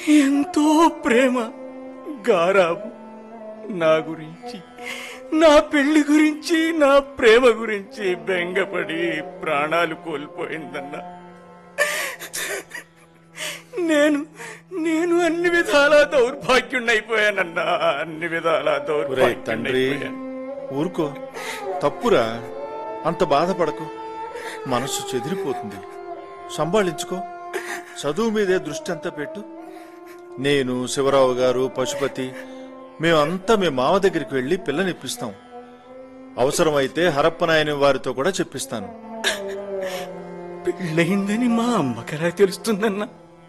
ఎంతో ప్రేమ గారాబు నా గురించి నా పెళ్లి గురించి నా ప్రేమ గురించి బెంగపడి ప్రాణాలు కోల్పోయిందన్నా నేను నేను అన్ని విధాలా దౌర్భాగ్యుణ్ణైపోయానన్నా అన్ని విధాలా ఒరే తండ్రి దౌర్భాగ్యుణ్ణైపోయాను ఊరుకో తప్పురా అంత బాధపడకు మనసు చెదిరిపోతుంది సంభాళించుకో చదువు మీదే దృష్టి అంతా పెట్టు నేను శివరావు గారు పశుపతి మేమంతా మీ మామ దగ్గరికి వెళ్లి పిల్లనిప్పిస్తాం అవసరమైతే హరప్పనాయని వారితో కూడా చెప్పిస్తాను పెళ్ళయిందని మా అమ్మకెలా తెలుస్తుందన్నా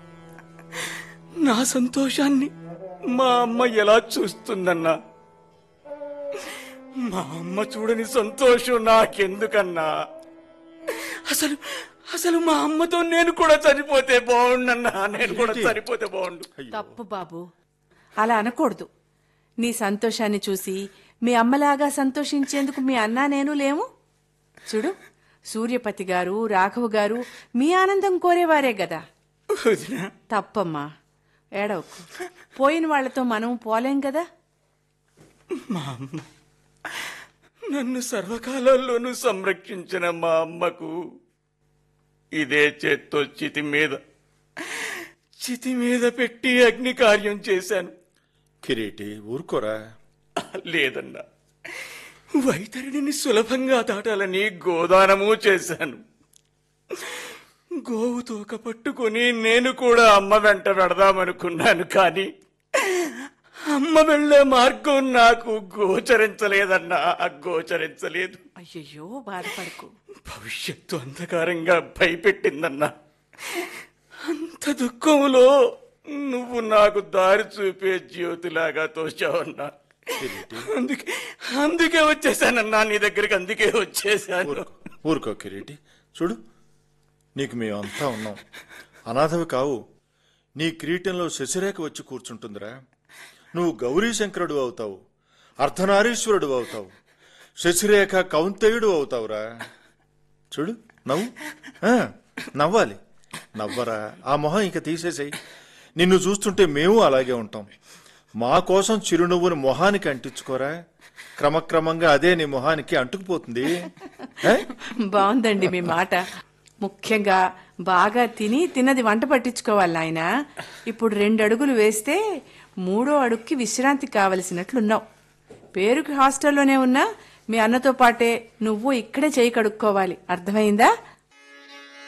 నా సంతోషాన్ని మా అమ్మ ఎలా చూస్తుందన్నా మా అమ్మ చూడని సంతోషం నాకెందుకన్నా అసలు అసలు మా అమ్మతో నేను కూడా చనిపోతే బాగుండన్నా నేను కూడా చనిపోతే బాగుండు తప్పు బాబు అలా అనకూడదు నీ సంతోషాన్ని చూసి మీ అమ్మలాగా సంతోషించేందుకు మీ అన్నా నేను లేము చూడు సూర్యపతి గారు రాఘవ్ గారు మీ ఆనందం కోరేవారే గదా వదినా తప్పమ్మా ఏడవకు పోయిన వాళ్లతో మనం పోలేం కదా మా అమ్మ నన్ను సర్వకాలంలోనూ సంరక్షించిన మా అమ్మకు ఇదే చేత్తో చితి మీద చితి మీద పెట్టి అగ్ని కార్యం చేశాను కిరీటి ఊరుకోరా లేదన్నా వైతరిణిని సులభంగా దాటాలని గోదానము చేశాను గోవు తోక పట్టుకొని నేను కూడా అమ్మ వెంట పెడదామనుకున్నాను కానీ అమ్మ వెళ్లే మార్గం నాకు గోచరించలేదన్నా గోచరించలేదు అయ్యయ్యో బాధపడకు భవిష్యత్తు అంధకారంగా భయపెట్టిందన్నా అంత దుఃఖంలో నువ్వు నాకు దారి చూపే జ్యోతిలాగా తోచావన్నా అందుకే అందుకే వచ్చేసానన్నా నీ దగ్గరికి అందుకే వచ్చేసాను ఊరుకో ఊరుకో కిరీటి చూడు నీకు మేమంతా ఉన్నాం అనాథవి కావు నీ కిరీటంలో శశిరేఖ వచ్చి కూర్చుంటుందిరా నువ్వు గౌరీ శంకరుడు అవుతావు అర్ధనారీశ్వరుడు అవుతావు శశిరేఖ కౌంతేయుడు అవుతావురా చూడు నవ్వు ఆ, నవ్వాలి నవ్వరా ఆ మొహం ఇంక తీసేసేయి నిన్ను చూస్తుంటే మేము అలాగే ఉంటాం మా కోసం చిరునవ్వుని మొహానికి అంటించుకోరా క్రమక్రమంగా అదే నీ మొహానికి అంటుకుపోతుంది ఏ? బాగుందండి మీ మాట ముఖ్యంగా బాగా తిని తిన్నది వంట పట్టించుకోవాలి ఆయన ఇప్పుడు రెండు అడుగులు వేస్తే మూడో అడుగుకి విశ్రాంతి కావలసినట్లున్నావు పేరుకి హాస్టల్లోనే ఉన్నా మీ అన్నతో పాటే నువ్వు ఇక్కడే చేయి కడుక్కోవాలి అర్థమైందా